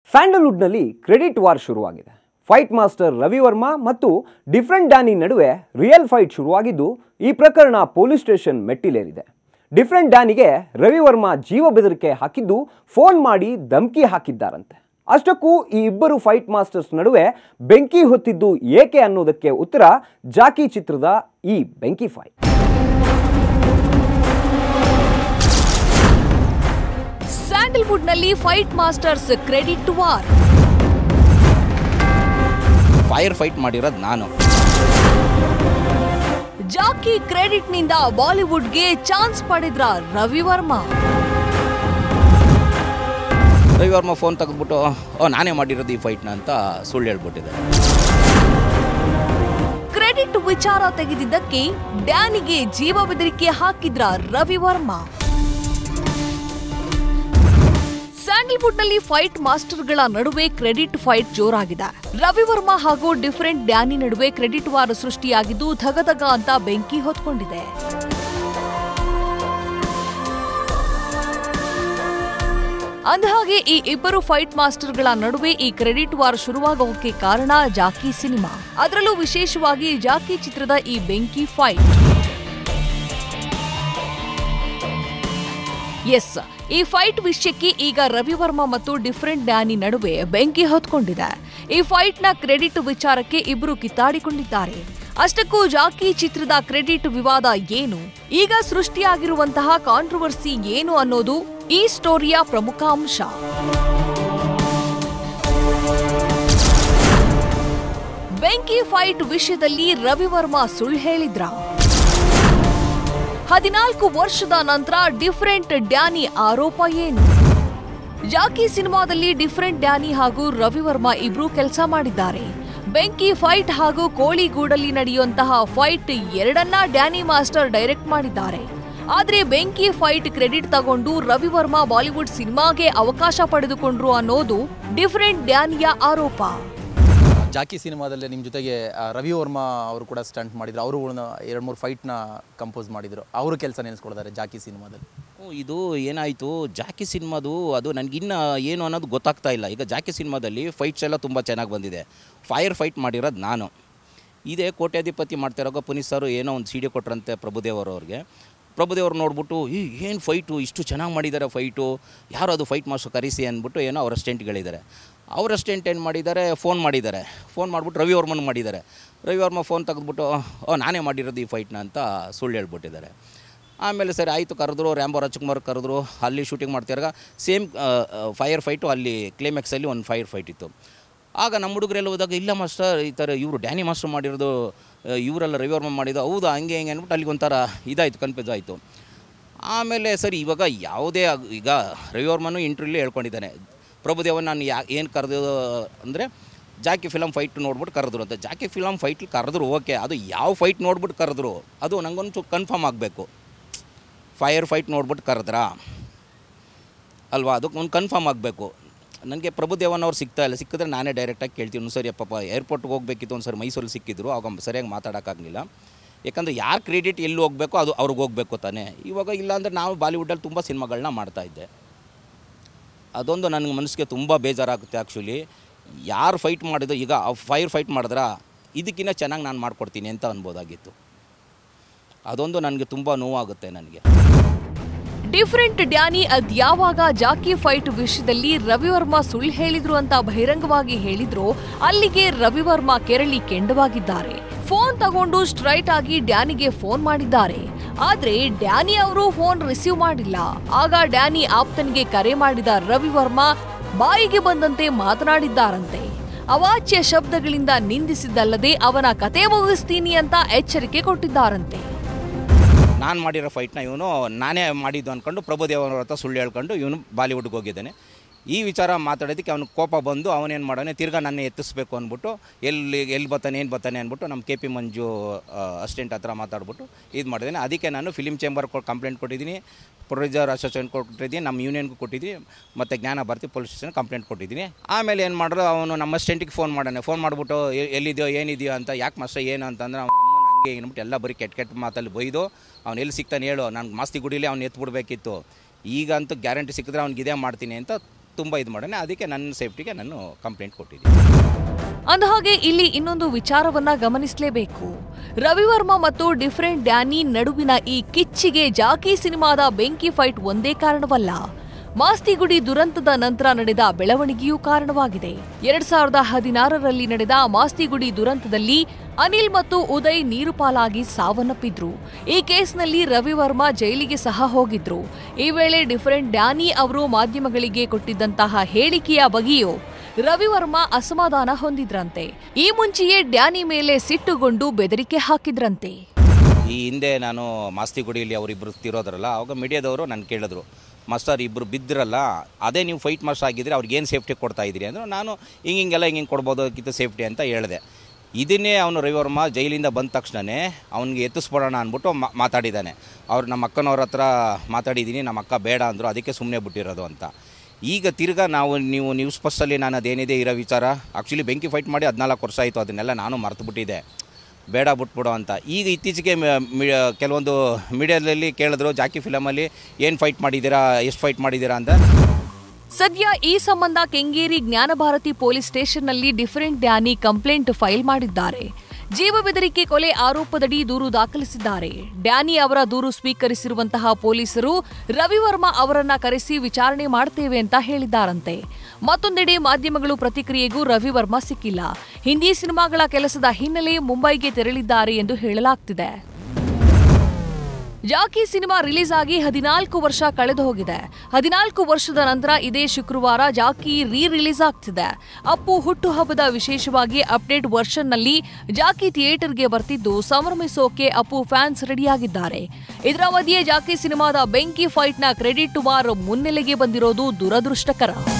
ಸ್ಯಾಂಡಲ್ವುಡ್ನಲ್ಲಿ credit war ಶುರುವಾಗಿದೆ fight master Ravi Varma ಮತ್ತು different Danny ನಡುವೆ ರಿಯಲ್ ಫೈಟ್ ಶುರುವಾಗಿದ್ದು ಈ ಪ್ರಕರಣ ಪೊಲೀಸ್ ಸ್ಟೇಷನ್ ಮೆಟ್ಟಿಲೇರಿದೆ ಡಿಫ್ರೆಂಟ್ ಡ್ಯಾನಿಗೆ ರವಿ ವರ್ಮಾ ಜೀವ ಬೆದರಿಕೆ ಹಾಕಿದ್ದು ಫೋನ್ ಮಾಡಿ ಧಮಕಿ ಹಾಕಿದ್ದಾರಂತೆ ಅಷ್ಟಕ್ಕೂ ಈ ಇಬ್ಬರು ಫೈಟ್ ಮಾಸ್ಟರ್ಸ್ ನಡುವೆ ಬೆಂಕಿ ಹೊತ್ತಿದ್ದು ಏಕೆ ಅನ್ನೋದಕ್ಕೆ ಉತ್ತರ ಜಾಕಿ ಚಿತ್ರದ ಈ ಬೆಂಕಿ fight ಸ್ಯಾಂಡಲ್ವುಡ್ನಲ್ಲಿ fight masters credit war fire fight ಮಾಡಿರೋದು ನಾನು ಜಾಕಿ ಕ್ರೆಡಿಟ್ನಿಂದ ಬಾಲಿವುಡ್ಗೆ ಚಾನ್ಸ್ ಪಡೆದ್ರ ರವಿ ವರ್ಮಾ ರವಿವರ್ಮ ಫೋನ್ ತೆಗೆದ್ಬಿಟ್ಟು ಓ ನಾನೇ ಮಾಡಿರೋದು ಈ ಫೈಟ್ನ ಅಂತ ಸುಳ್ಳು ಹೇಳ್ಬಿಟ್ಟಿದೆ ಕ್ರೆಡಿಟ್ ವಿಚಾರ ತೆಗೆದಿದ್ದಕ್ಕೆ ಡ್ಯಾನಿಗೆ ಜೀವ ಬೆದರಿಕೆ ಹಾಕಿದ್ರ ರವಿ ವರ್ಮಾ ಸ್ಯಾಂಡಲ್ವುಡ್ನಲ್ಲಿ ಫೈಟ್ ಮಾಸ್ಟರ್ಗಳ ನಡುವೆ ಕ್ರೆಡಿಟ್ ಫೈಟ್ ಜೋರಾಗಿದೆ ರವಿ ವರ್ಮಾ ಹಾಗೂ ಡಿಫರೆಂಟ್ ಡ್ಯಾನಿ ನಡುವೆ ಕ್ರೆಡಿಟ್ ವಾರ್ ಸೃಷ್ಟಿಯಾಗಿದ್ದು ಧಗಧಗ ಅಂತ ಬೆಂಕಿ ಹೊತ್ಕೊಂಡಿದೆ ಅಂದಹಾಗೆ ಈ ಇಬ್ಬರು ಫೈಟ್ ಮಾಸ್ಟರ್ಗಳ ನಡುವೆ ಈ ಕ್ರೆಡಿಟ್ ವಾರ್ ಶುರುವಾಗೋಕೆ ಕಾರಣ ಜಾಕಿ ಸಿನಿಮಾ ಅದರಲ್ಲೂ ವಿಶೇಷವಾಗಿ ಜಾಕಿ ಚಿತ್ರದ ಈ ಬೆಂಕಿ ಫೈಟ್ ಎಸ್ ಈ ಫೈಟ್ ವಿಷಯಕ್ಕೆ ಈಗ ರವಿ ವರ್ಮಾ ಮತ್ತು ಡಿಫರೆಂಟ್ ಡ್ಯಾನಿ ನಡುವೆ ಬೆಂಕಿ ಹೊತ್ಕೊಂಡಿದೆ ಈ ಫೈಟ್ನ ಕ್ರೆಡಿಟ್ ವಿಚಾರಕ್ಕೆ ಇಬ್ಬರು ಕಿತ್ತಾಡಿಕೊಂಡಿದ್ದಾರೆ ಅಷ್ಟಕ್ಕೂ ಜಾಕಿ ಚಿತ್ರದ ಕ್ರೆಡಿಟ್ ವಿವಾದ ಏನು ಈಗ ಸೃಷ್ಟಿಯಾಗಿರುವಂತಹ ಕಾಂಟ್ರವರ್ಸಿ ಏನು ಅನ್ನೋದು ಈ ಸ್ಟೋರಿಯ ಪ್ರಮುಖ ಅಂಶ ಬೆಂಕಿ ಫೈಟ್ ವಿಷಯದಲ್ಲಿ ರವಿ ವರ್ಮಾ ಸುಳ್ಳು ಹೇಳಿದ್ರ ಹದಿನಾಲ್ಕು ವರ್ಷದ ನಂತರ ಡಿಫರೆಂಟ್ ಡ್ಯಾನಿ ಆರೋಪ ಏನು ಜಾಕಿ ಸಿನಿಮಾದಲ್ಲಿ ಡಿಫರೆಂಟ್ ಡ್ಯಾನಿ ಹಾಗೂ ರವಿ ವರ್ಮಾ ಇಬ್ರು ಕೆಲಸ ಮಾಡಿದ್ದಾರೆ ಬೆಂಕಿ ಫೈಟ್ ಹಾಗೂ ಕೋಳಿಗೂಡಲ್ಲಿ ನಡೆಯುವಂತಹ ಫೈಟ್ ಎರಡನ್ನ ಡ್ಯಾನಿ ಮಾಸ್ಟರ್ ಡೈರೆಕ್ಟ್ ಮಾಡಿದ್ದಾರೆ ಆದ್ರೆ ಬೆಂಕಿ ಫೈಟ್ ಕ್ರೆಡಿಟ್ ತಗೊಂಡು ರವಿ ವರ್ಮಾ ಬಾಲಿವುಡ್ ಸಿನಿಮಾಗೆ ಅವಕಾಶ ಪಡೆದುಕೊಂಡ್ರು ಅನ್ನೋದು ಡಿಫರೆಂಟ್ ಡ್ಯಾನಿಯ ಆರೋಪ ಜಾಕಿ ಸಿನಿಮಾದಲ್ಲಿ ನಿಮ್ಮ ಜೊತೆಗೆ ಆ, ರವಿ ವರ್ಮಾ ಅವರು ಕೂಡ ಸ್ಟಂಟ್ ಮಾಡಿದ್ರು ಅವರು ಎರಡು ಮೂರು ಫೈಟ್ನ ಕಂಪೋಸ್ ಮಾಡಿದ್ರು ಅವರು ಕೆಲಸ ನೆನೆಸ್ಕೊಳ್ತಾರೆ ಜಾಕಿ ಸಿನಿಮಾದಲ್ಲಿ ಓ, ಇದು ಏನಾಯಿತು ಜಾಕಿ ಸಿನಿಮಾದು ಅದು ನನಗಿನ್ನ ಏನು ಅನ್ನೋದು ಗೊತ್ತಾಗ್ತಾ ಇಲ್ಲ ಈಗ ಜಾಕಿ ಸಿನಿಮಾದಲ್ಲಿ ಫೈಟ್ಸ್ ಎಲ್ಲ ತುಂಬ ಚೆನ್ನಾಗಿ ಬಂದಿದೆ ಫೈರ್ ಫೈಟ್ ಮಾಡಿರೋದು ನಾನು ಇದೇ ಕೋಟ್ಯಾಧಿಪತಿ ಮಾಡ್ತಿರೋ ಪುನೀತ್ ಸರ್ ಏನೋ ಒಂದು ಸಿ ಡಿ ಕೊಟ್ರಂತೆ ಪ್ರಭುದೇವರವ್ರಿಗೆ ಪ್ರಭುದೇವ್ರು ನೋಡ್ಬಿಟ್ಟು ಈ ಏನು ಫೈಟು ಇಷ್ಟು ಚೆನ್ನಾಗಿ ಮಾಡಿದ್ದಾರೆ ಫೈಟು ಯಾರು ಅದು ಫೈಟ್ ಮಾಸ್ಟರ್ ಕರೆಸಿ ಅಂದ್ಬಿಟ್ಟು ಏನೋ ಅವ್ರ ಅಸ್ಟೆಂಟ್ಗಳಿದ್ದಾರೆ ಅವ್ರ ಅಸ್ಟೆಂಟ್ ಏನು ಮಾಡಿದ್ದಾರೆ ಫೋನ್ ಮಾಡಿದ್ದಾರೆ ಫೋನ್ ಮಾಡಿಬಿಟ್ಟು ರವಿ ವರ್ಮನ್ ಮಾಡಿದ್ದಾರೆ ರವಿ ವರ್ಮ ಫೋನ್ ತೆಗೆದ್ಬಿಟ್ಟು ಓ ನಾನೇ ಮಾಡಿರೋದು ಈ ಫೈಟ್ನ ಅಂತ ಸುಳ್ಳು ಹೇಳ್ಬಿಟ್ಟಿದ್ದಾರೆ ಆಮೇಲೆ ಸರಿ ಆಯಿತು ಕರೆದ್ರು ರ್ಯಾಂಬೋ ರಾಜ್ಕುಮಾರ್ ಕರೆದ್ರು ಅಲ್ಲಿ ಶೂಟಿಂಗ್ ಮಾಡ್ತಿರಾಗ ಸೇಮ್ ಫೈರ್ ಫೈಟು ಅಲ್ಲಿ ಕ್ಲೈಮ್ಯಾಕ್ಸಲ್ಲಿ ಒಂದು ಫೈರ್ ಫೈಟ್ ಇತ್ತು ಆಗ ನಮ್ಮ ಹುಡುಗರೆಲ್ಲ ಹೋದಾಗ ಇಲ್ಲ ಮಾಸ್ಟರ್ ಈ ಥರ ಇವರು ಡ್ಯಾನಿ ಮಾಸ್ಟರ್ ಮಾಡಿರೋದು ಆ, ಇವರೆಲ್ಲ ರವಿವರ್ಮ ಮಾಡಿದ್ದು ಹೌದಾ ಹಂಗೆ ಹಿಂಗೆ ಅಂದ್ಬಿಟ್ಟು ಅಲ್ಲಿಗೆ ಒಂಥರ ಇದಾಯಿತು ಕನ್ಫ್ಯೂಸ್ ಆಯಿತು ಆಮೇಲೆ ಸರಿ ಇವಾಗ ಯಾವುದೇ ಆಗ್- ಈಗ ರವಿವರ್ಮನು ಇಂಟ್ರ್ವ್ಯೂಲಿ ಹೇಳ್ಕೊಂಡಿದ್ದಾನೆ ಪ್ರಭುದೇವನ್ ನಾನು ಯಾ ಏನು ಕರೆದು ಅಂದರೆ ಜಾಕಿ ಫಿಲಮ್ ಫೈಟ್ ನೋಡ್ಬಿಟ್ಟು ಕರೆದ್ರು ಅಂತ ಜಾಕಿ ಫಿಲಮ್ ಫೈಟ್ ಕರೆದ್ರು ಓಕೆ ಅದು ಯಾವ ಫೈಟ್ ನೋಡ್ಬಿಟ್ಟು ಕರೆದ್ರು ಅದು ನಂಗೊಂದು ಕನ್ಫರ್ಮ್ ಆಗಬೇಕು ಫೈರ್ ಫೈಟ್ ನೋಡ್ಬಿಟ್ಟು ಕರೆದ್ರಾ ಅಲ್ವಾ ಅದಕ್ಕೆ ಒಂದು ಕನ್ಫರ್ಮ್ ಆಗಬೇಕು ನನಗೆ ಪ್ರಭುದೇವನ್ ಅವ್ರು ಸಿಗ್ತಾ ಇಲ್ಲ ಸಿಕ್ಕಿದ್ರೆ ನಾನೇ ಡೈರೆಕ್ಟಾಗಿ ಕೇಳ್ತೀನಿ ಒಂದು ಸರಿ ಪಾಪ ಏರ್ಪೋರ್ಟ್ಗೆ ಹೋಗಬೇಕಿತ್ತು ಒಂದು ಸರಿ ಮೈಸೂರಲ್ಲಿ ಸಿಕ್ಕಿದ್ರು ಆಗ ಸರಿಯಾಗಿ ಮಾತಾಡೋಕ್ಕಾಗಲಿಲ್ಲ ಯಾಕಂದರೆ ಯಾರು ಕ್ರೆಡಿಟ್ ಎಲ್ಲಿ ಹೋಗಬೇಕು ಅದು ಅವ್ರಿಗೆ ಹೋಗಬೇಕು ತಾನೇ ಇವಾಗ ಇಲ್ಲಾಂದರೆ ನಾವು ಬಾಲಿವುಡ್ಡಲ್ಲಿ ತುಂಬ ಸಿನಿಮಾಗಳನ್ನ ಮಾಡ್ತಾಯಿದ್ದೆ ಅದೊಂದು ನನಗೆ ಮನಸ್ಸಿಗೆ ತುಂಬ ಬೇಜಾರಾಗುತ್ತೆ ಆ್ಯಕ್ಚುಲಿ ಯಾರು ಫೈಟ್ ಮಾಡಿದ್ರು ಈಗ ಫೈರ್ ಫೈಟ್ ಮಾಡಿದ್ರಾ ಇದಕ್ಕಿಂತ ಚೆನ್ನಾಗಿ ನಾನು ಮಾಡ್ಕೊಡ್ತೀನಿ ಅಂತ ಅನ್ಬೋದಾಗಿತ್ತು ಅದೊಂದು ನನಗೆ ತುಂಬ ನೋವಾಗುತ್ತೆ ನನಗೆ ಡಿಫರೆಂಟ್ ಡ್ಯಾನಿ ಅದ್ಯಾವಾಗ ಜಾಕಿ ಫೈಟ್ ವಿಷಯದಲ್ಲಿ ರವಿವರ್ಮಾ ಸುಳ್ಳು ಹೇಳಿದ್ರು ಅಂತ ಬಹಿರಂಗವಾಗಿ ಹೇಳಿದ್ರು ಅಲ್ಲಿಗೆ ರವಿವರ್ಮಾ ಕೆರಳಿ ಕೆಂಡವಾಗಿದ್ದಾರೆ ಫೋನ್ ತಗೊಂಡು ಸ್ಟ್ರೈಟ್ ಆಗಿ ಡ್ಯಾನಿಗೆ ಫೋನ್ ಮಾಡಿದ್ದಾರೆ ಆದ್ರೆ ಡ್ಯಾನಿ ಅವರು ಫೋನ್ ರಿಸೀವ್ ಮಾಡಿಲ್ಲ ಆಗ ಡ್ಯಾನಿ ಆಪ್ತನಿಗೆ ಕರೆ ಮಾಡಿದ ರವಿವರ್ಮಾ ಬಾಯಿಗೆ ಬಂದಂತೆ ಮಾತನಾಡಿದ್ದಾರಂತೆ ಅವಾಚ್ಯ ಶಬ್ದಗಳಿಂದ ನಿಂದಿಸಿದ್ದಲ್ಲದೆ ಅವನ ಕತೆ ಮುಗಿಸ್ತೀನಿ ಅಂತ ಎಚ್ಚರಿಕೆ ಕೊಟ್ಟಿದ್ದಾರಂತೆ ನಾನು ಮಾಡಿರೋ ಫೈಟ್ನ ಇವನು ನಾನೇ ಮಾಡಿದ್ದು ಅಂದ್ಕೊಂಡು ಪ್ರಭುದೇವರ ಹತ್ರ ಸುಳ್ಳು ಹೇಳ್ಕೊಂಡು ಇವನು ಬಾಲಿವುಡ್ಗೆ ಹೋಗಿದ್ದಾನೆ ಈ ವಿಚಾರ ಮಾತಾಡೋದಕ್ಕೆ ಅವನು ಕೋಪ ಬಂದು ಅವನೇನು ಮಾಡೋನೆ ತಿರ್ಗಾ ನನ್ನ ಎತ್ತಿಸ್ಬೇಕು ಅಂದ್ಬಿಟ್ಟು ಎಲ್ಲಿ ಎಲ್ಲಿ ಬರ್ತಾನೆ ಏನು ಬರ್ತಾನೆ ಅಂದ್ಬಿಟ್ಟು ನಮ್ಮ ಕೆ ಪಿ ಮಂಜು ಅಸಿಸ್ಟೆಂಟ್ ಹತ್ರ ಮಾತಾಡ್ಬಿಟ್ಟು ಇದು ಮಾಡಿದ್ದೇನೆ ಅದಕ್ಕೆ ನಾನು ಫಿಲಿಮ್ ಚೇಂಬರ್ ಕಂಪ್ಲೇಂಟ್ ಕೊಟ್ಟಿದ್ದೀನಿ ಪ್ರೊಡ್ಯೂಸರ್ ಅಸೋಸಿಯೇಷನ್ ಕೊಟ್ಟಿದ್ದೀನಿ ನಮ್ಮ ಯೂನಿಯನ್ಗೂ ಕೊಟ್ಟಿದ್ದೀನಿ ಮತ್ತು ಜ್ಞಾನ ಭಾರತಿ ಪೊಲೀಸ್ ಸ್ಟೇಷನ್ ಕಂಪ್ಲೇಂಟ್ ಕೊಟ್ಟಿದ್ದೀನಿ ಆಮೇಲೆ ಏನು ಮಾಡಿದ್ರು ಅವನು ನಮ್ಮ ಅಸಿಸ್ಟೆಂಟಿಗೆ ಫೋನ್ ಮಾಡೋಣ ಫೋನ್ ಮಾಡಿಬಿಟ್ಟು ಎಲ್ಲಿದೆಯೋ ಏನಿದೆಯೋ ಅಂತ ಯಾಕೆ ಮಾಸ್ಟರ್ ಏನು ಅಂತಂದ್ರೆ ಅವನ ಅಮ್ಮನ ಹಂಗೆ ಹಿಂಗೆ ಎಲ್ಲ ಬರೀ ಕೆಟ್ಟ ಕೆಟ್ಟ ಮಾತಲ್ಲಿ ಬೈದು ಅವ್ನು ಎಲ್ಲಿ ಸಿಗ್ತಾನೆ ಹೇಳು ನಾನು ಮಾಸ್ತಿ ಗುಡಿಲಿ ಅವ್ನು ಎತ್ಬಿಡ್ಬೇಕಿತ್ತು ಈಗ ಅಂತೂ ಗ್ಯಾರಂಟಿ ಸಿಕ್ಕಿದ್ರೆ ಅವ್ನಿಗೆ ಇದೇ ಮಾಡ್ತೀನಿ ಅಂತ ತುಂಬ ಇದು ಮಾಡೋಣ ಅದಕ್ಕೆ ನನ್ನ ಸೇಫ್ಟಿಗೆ ನಾನು ಕಂಪ್ಲೇಂಟ್ ಕೊಟ್ಟಿದ್ದೀನಿ ಅಂದಹಾಗೆ ಇಲ್ಲಿ ಇನ್ನೊಂದು ವಿಚಾರವನ್ನ ಗಮನಿಸಲೇಬೇಕು ರವಿವರ್ಮ ಮತ್ತು ಡಿಫರೆಂಟ್ ಡ್ಯಾನಿ ನಡುವಿನ ಈ ಕಿಚ್ಚಿಗೆ ಜಾಕಿ ಸಿನಿಮಾದ ಬೆಂಕಿ ಫೈಟ್ ಒಂದೇ ಕಾರಣವಲ್ಲ ಮಾಸ್ತಿಗುಡಿ ದುರಂತದ ನಂತರ ನಡೆದ ಬೆಳವಣಿಗೆಯೂ ಕಾರಣವಾಗಿದೆ ಎರಡ್ ಸಾವಿರದ ಹದಿನಾರರಲ್ಲಿ ನಡೆದ ಮಾಸ್ತಿಗುಡಿ ದುರಂತದಲ್ಲಿ ಅನಿಲ್ ಮತ್ತು ಉದಯ್ ನೀರು ಪಾಲಾಗಿ ಸಾವನ್ನಪ್ಪಿದ್ರು ಈ ಕೇಸ್ನಲ್ಲಿ ರವಿವರ್ಮ ಜೈಲಿಗೆ ಸಹ ಹೋಗಿದ್ರು ಈ ವೇಳೆ ಡಿಫರೆಂಟ್ ಡ್ಯಾನಿ ಅವರು ಮಾಧ್ಯಮಗಳಿಗೆ ಕೊಟ್ಟಿದ್ದಂತಹ ಹೇಳಿಕೆಯ ಬಗ್ಗೆಯೂ ರವಿವರ್ಮ ಅಸಮಾಧಾನ ಹೊಂದಿದ್ರಂತೆ ಈ ಮುಂಚೆಯೇ ಡ್ಯಾನಿ ಮೇಲೆ ಸಿಟ್ಟುಗೊಂಡು ಬೆದರಿಕೆ ಹಾಕಿದ್ರಂತೆ ಈ ಹಿಂದೆ ನಾನು ಮಾಸ್ತಿಗುಡಿಯಲ್ಲಿ ಅವರಿಬ್ಬರು ತಿರೋದ್ರಲ್ಲ ಅವಾಗ ಮೀಡಿಯಾದವರು ನಾನು ಕೇಳಿದ್ರು ಮಾಸ್ಟರ್ ಇಬ್ಬರು ಬಿದ್ದಿರಲ್ಲ ಅದೇ ನೀವು ಫೈಟ್ ಮಾಸ್ಟರ್ ಆಗಿದ್ರೆ ಅವ್ರಿಗೆ ಏನು ಸೇಫ್ಟಿ ಕೊಡ್ತಾ ಇದ್ದೀರಿ ಅಂದ್ರೆ ನಾನು ಹಿಂಗೆ ಹಿಂಗೆಲ್ಲ ಹಿಂಗೆ ಹಿಂಗೆ ಕೊಡ್ಬೋದು ಅದಕ್ಕಿಂತ ಸೇಫ್ಟಿ ಅಂತ ಹೇಳಿದೆ ಇದನ್ನೇ ಅವನು ರವಿವರ್ಮ ಜೈಲಿಂದ ಬಂದ ತಕ್ಷಣವೇ ಅವ್ನಿಗೆ ಎತ್ತಿಸ್ಬಿಡೋಣ ಅಂದ್ಬಿಟ್ಟು ಮಾ- ಮಾತಾಡಿದ್ದಾನೆ ಅವ್ರು ನಮ್ಮ ಅಕ್ಕನವ್ರ ಹತ್ರ ಮಾತಾಡಿದ್ದೀನಿ ನಮ್ಮ ಅಕ್ಕ ಬೇಡ ಅಂದರು ಅದಕ್ಕೆ ಸುಮ್ಮನೆ ಬಿಟ್ಟಿರೋದು ಅಂತ ಈಗ ತಿರ್ಗಾ ನಾವು ನೀವು ನ್ಯೂಸ್ ಫಸ್ಟಲ್ಲಿ ನಾನು ಅದೇನಿದೆ ಇರೋ ವಿಚಾರ ಆ್ಯಕ್ಚುಲಿ ಬೆಂಕಿ ಫೈಟ್ ಮಾಡಿ ಹದಿನಾಲ್ಕು ವರ್ಷ ಆಯಿತು ಅದನ್ನೆಲ್ಲ ನಾನು ಮರ್ತು ಬಿಟ್ಟಿದ್ದೆ ಬೇಡ ಬಿಟ್ಬಿಡು ಅಂತ ಈಗ ಇತ್ತೀಚೆಗೆ ಮ- ಮಿ- ಕೆಲವೊಂದು ಮೀಡಿಯಾದಲ್ಲಿ ಕೇಳಿದ್ರು ಜಾಕಿ ಫಿಲಮಲ್ಲಿ ಏನು ಫೈಟ್ ಮಾಡಿದ್ದೀರಾ ಎಷ್ಟು ಫೈಟ್ ಮಾಡಿದ್ದೀರಾ ಅಂತ ಸದ್ಯ ಈ ಸಂಬಂಧ ಕೆಂಗೇರಿ ಜ್ಞಾನಭಾರತಿ ಪೊಲೀಸ್ ಸ್ಟೇಷನ್ನಲ್ಲಿ ಡಿಫರೆಂಟ್ ಡ್ಯಾನಿ ಕಂಪ್ಲೇಂಟ್ ಫೈಲ್ ಮಾಡಿದ್ದಾರೆ ಜೀವ ಬೆದರಿಕೆ ಕೊಲೆ ಆರೋಪದಡಿ ದೂರು ದಾಖಲಿಸಿದ್ದಾರೆ ಡ್ಯಾನಿ ಅವರ ದೂರು ಸ್ವೀಕರಿಸಿರುವಂತಹ ಪೊಲೀಸರು ರವಿವರ್ಮ ಅವರನ್ನ ಕರೆಸಿ ವಿಚಾರಣೆ ಮಾಡ್ತೇವೆ ಅಂತ ಹೇಳಿದ್ದಾರಂತೆ ಮತ್ತೊಂದೆಡೆ ಮಾಧ್ಯಮಗಳು ಪ್ರತಿಕ್ರಿಯೆಗೂ ರವಿವರ್ಮ ಸಿಕ್ಕಿಲ್ಲ ಹಿಂದಿ ಸಿನಿಮಾಗಳ ಕೆಲಸದ ಹಿನ್ನೆಲೆ ಮುಂಬೈಗೆ ತೆರಳಿದ್ದಾರೆ ಎಂದು ಹೇಳಲಾಗ್ತಿದೆ ಜಾಕಿ ಸಿನಿಮಾ ರಿಲೀಸ್ ಆಗಿ ಹದಿನಾಲ್ಕು ವರ್ಷ ಕಳೆದು ಹೋಗಿದೆ ಹದಿನಾಲ್ಕು ವರ್ಷದ ನಂತರ ಇದೇ ಶುಕ್ರವಾರ ಜಾಕಿ ರೀ ರಿಲೀಸ್ ಆಗ್ತಿದೆ ಅಪ್ಪು ಹುಟ್ಟುಹಬ್ಬದ ವಿಶೇಷವಾಗಿ ಅಪ್ಡೇಟ್ ವರ್ಷನ್ನಲ್ಲಿ ಜಾಕಿ ಥಿಯೇಟರ್ಗೆ ಬರ್ತಿದ್ದು ಸಂಭ್ರಮಿಸೋಕೆ ಅಪ್ಪು ಫ್ಯಾನ್ಸ್ ರೆಡಿಯಾಗಿದ್ದಾರೆ ಇದರ ಮಧ್ಯೆ ಜಾಕಿ ಸಿನಿಮಾದ ಬೆಂಕಿ ಫೈಟ್ನ ಕ್ರೆಡಿಟ್ ವಾರ್ ಮುನ್ನೆಲೆಗೆ ಬಂದಿರೋದು ದುರದೃಷ್ಟಕರ